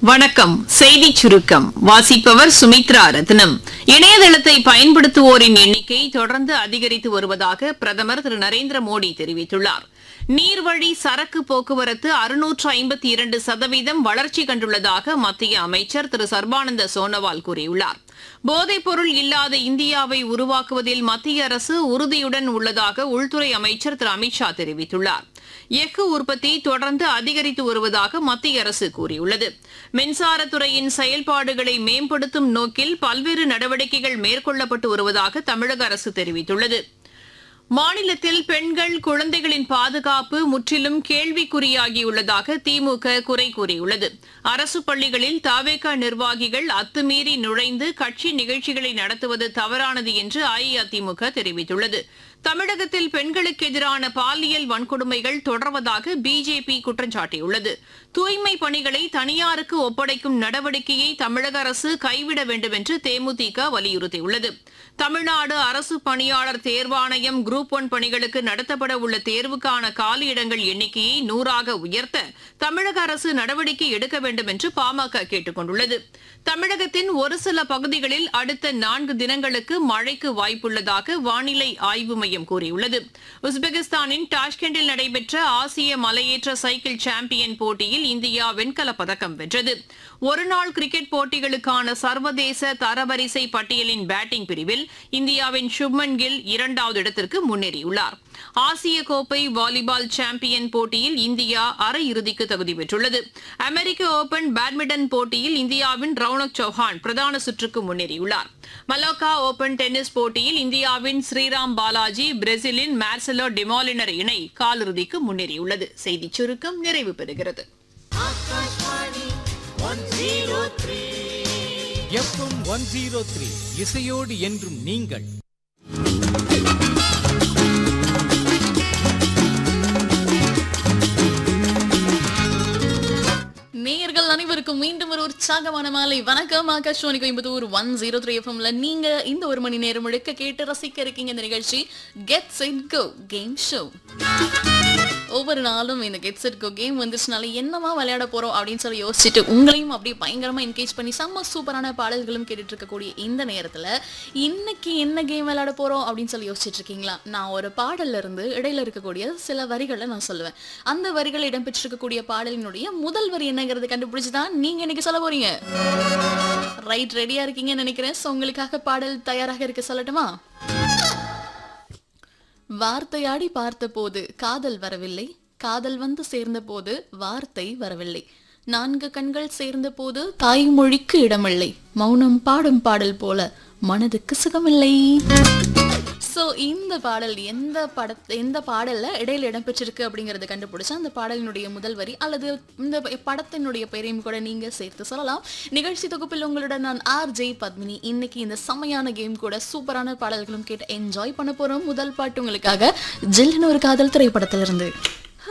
வணக்கம் செய்தி சுருக்கம் வாசிப்பவர் சுமித்ரா ரத்னம் இணையதளத்தை பயன்படுத்துவோரின் எண்ணிக்கை தொடர்ந்து அதிகரித்து வருவதாக பிரதமர் திரு நரேந்திர மோடி தெரிவித்துள்ளார் நீர்வழி சரக்கு போக்குவரத்து அறுநூற்று ஐம்பத்தி இரண்டு சதவீதம் வளர்ச்சி கண்டுள்ளதாக மத்திய அமைச்சர் திரு சர்பானந்த சோனோவால் கூறியுள்ளார் போதைப்பொருள் இல்லாத இந்தியாவை உருவாக்குவதில் மத்திய அரசு உறுதியுடன் உள்ளதாக உள்துறை அமைச்சர் திரு அமித்ஷா தெரிவித்துள்ளார் எஃகு உற்பத்தி தொடர்ந்து அதிகரித்து வருவதாக மத்திய அரசு கூறியுள்ளது மின்சாரத்துறையின் செயல்பாடுகளை மேம்படுத்தும் நோக்கில் பல்வேறு நடவடிக்கைகள் மேற்கொள்ளப்பட்டு வருவதாக தமிழக அரசு தெரிவித்துள்ளது மாநிலத்தில் பெண்கள் குழந்தைகளின் பாதுகாப்பு முற்றிலும் கேள்விக்குறியாகியுள்ளதாக திமுக குறை கூறியுள்ளது அரசு பள்ளிகளில் தாவேகா நிர்வாகிகள் அத்துமீறி நுழைந்து கட்சி நிகழ்ச்சிகளை நடத்துவது தவறானது என்று அஇஅதிமுக தெரிவித்துள்ளது தமிழகத்தில் பெண்களுக்கு எதிரான பாலியல் வன்கொடுமைகள் தொடர்வதாக பிஜேபி குற்றம் சாட்டியுள்ளது தூய்மை பணிகளை தனியாருக்கு ஒப்படைக்கும் நடவடிக்கையை தமிழக அரசு கைவிட வேண்டும் என்று தேமுதிக வலியுறுத்தியுள்ளது தமிழ்நாடு அரசு பணியாளர் தேர்வாணையம் குரூப் ஒன் பணிகளுக்கு நடத்தப்பட உள்ள தேர்வுக்கான காலியிடங்கள் எண்ணிக்கையை நூறாக உயர்த்த தமிழக அரசு நடவடிக்கை எடுக்க வேண்டும் என்று பாமக கேட்டுக் கொண்டுள்ளது தமிழகத்தின் ஒரு சில பகுதிகளில் அடுத்த நான்கு தினங்களுக்கு மழைக்கு வாய்ப்புள்ளதாக வானிலை ஆய்வு மையம் கூறியுள்ளது உஸ்பெகிஸ்தானின் டாஷ்கெண்டில் நடைபெற்ற ஆசிய மலையேற்ற சைக்கிள் சாம்பியன் போட்டியில் இந்தியா வெண்கலப் பதக்கம் வென்றது ஒருநாள் கிரிக்கெட் போட்டிகளுக்கான சர்வதேச தரவரிசை பட்டியலின் பேட்டிங் பிரிவில் இந்தியாவின் சுப்மன் கில் இரண்டாவது இடத்திற்கு முன்னேறியுள்ளார் ஆசிய கோப்பை வாலிபால் சாம்பியன் போட்டியில் இந்தியா அரையிறுதிக்கு தகுதி பெற்றுள்ளது அமெரிக்க ஓபன் பேட்மிண்டன் போட்டியில் இந்தியாவின் ரவுனக் சௌஹான் பிரதான சுற்றுக்கு முன்னேறியுள்ளார் மலோக்கா ஓபன் டென்னிஸ் போட்டியில் இந்தியாவின் ஸ்ரீராம் பாலாஜி பிரேசிலின் மார்செலோ டிமாலினர் இணை காலிறுதிக்கு முன்னேறியுள்ளது செய்திச் சுருக்கம் நிறைவு பெறுகிறது எஃப்எம் ஒன் ஜீரோ த்ரீ இசையோடு என்றும் நீங்கள் நேயர்கள் அனைவருக்கும் மீண்டும் ஒரு உற்சாகமான மாலை வணக்கம் Akashvani Coimbatore one zero three எஃப்எம்ல நீங்க இந்த ஒரு மணி நேரம் முழுக்க கேட்டு ரசிக்க இருக்கீங்க இந்த நிகழ்ச்சி get set go game show ஒவ்வொரு நாளும் இந்த கெட் செட் கோ கேம் வந்துச்சுனால என்னமா விளையாட போறோம் அப்படின்னு சொல்லி யோசிச்சுட்டு உங்களையும் அப்படியே பயங்கரமா என்கேஜ் பண்ணி செம்ம சூப்பரான பாடல்களும் கேட்டுட்டு இருக்கக்கூடிய இந்த நேரத்துல இன்னைக்கு என்ன கேம் விளையாட போறோம் அப்படின்னு சொல்லி யோசிச்சுட்டு இருக்கீங்களா நான் ஒரு பாடல்ல இருந்து இடையில இருக்கக்கூடிய சில வரிகளை நான் சொல்லுவேன் அந்த வரிகள் இடம்பெற்றிருக்கக்கூடிய பாடலினுடைய முதல் வரி என்னங்கிறது கண்டுபிடிச்சு தான் நீங்க இன்னைக்கு சொல்ல போறீங்க ரைட் ரெடியா இருக்கீங்கன்னு நினைக்கிறேன் ஸோ உங்களுக்காக பாடல் தயாராக இருக்க சொல்லட்டுமா வார்த்தையாடி பார்த்தபோது காதல் வரவில்லை காதல் வந்து சேர்ந்தபோது வார்த்தை வரவில்லை நான்கு கண்கள் சேர்ந்தபோது தாய்மொழிக்கு இடமில்லை மௌனம் பாடும் பாடல் போல மனதுக்கு சுகமில்லை ஸோ இந்த பாடல் எந்த பட எந்த பாடல்ல இடையில இடம்பெற்றிருக்கு அப்படிங்கறத கண்டுபிடிச்சா அந்த பாடலினுடைய முதல் வரி அல்லது இந்த படத்தினுடைய பெயரையும் கூட நீங்க சேர்த்து சொல்லலாம் நிகழ்ச்சி தொகுப்பில் உங்களுடன் நான் ஆர் ஜெய் பத்மினி இன்னைக்கு இந்த செம்மையான கேம் கூட சூப்பரான பாடல்களும் கேட்டு என்ஜாய் பண்ண போறோம் முதல் பாட்டு உங்களுக்காக ஜில்லுன்னு ஒரு காதல் திரைப்படத்திலிருந்து